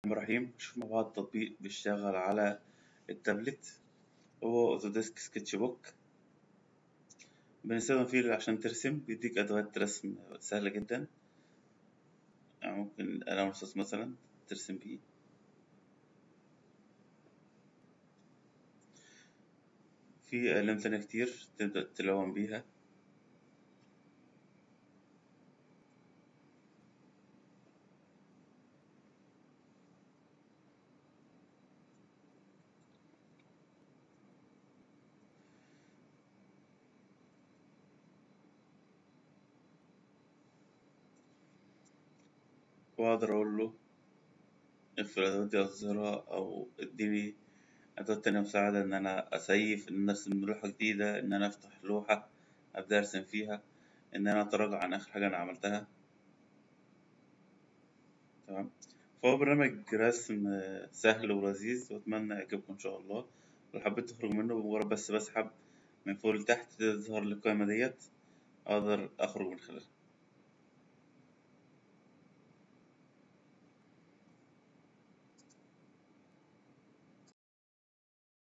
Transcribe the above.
الرحمن الرحيم نشوف مع بعض تطبيق بيشتغل على التابلت هو اوتوديسك سكتش بوك بنستخدم فيه عشان ترسم بيديك أدوات رسم سهلة جدا يعني ممكن قلم رصاص مثلا ترسم بيه في أقلام تانية كتير تبدأ تلون بيها وأقدر أقول له اقفل الأدوات دي أظهرها أو اديني أدوات تانية مساعدة إن أنا أسيف إن أنا أرسم لوحة جديدة إن أنا أفتح لوحة أبدأ أرسم فيها إن أنا أتراجع عن آخر حاجة أنا عملتها تمام فهو برنامج رسم سهل ولذيذ وأتمنى يعجبكم إن شاء الله لو حبيت تخرج منه بمجرد بس بسحب من فوق لتحت تظهر لي القائمة ديت أقدر أخرج من خلالها.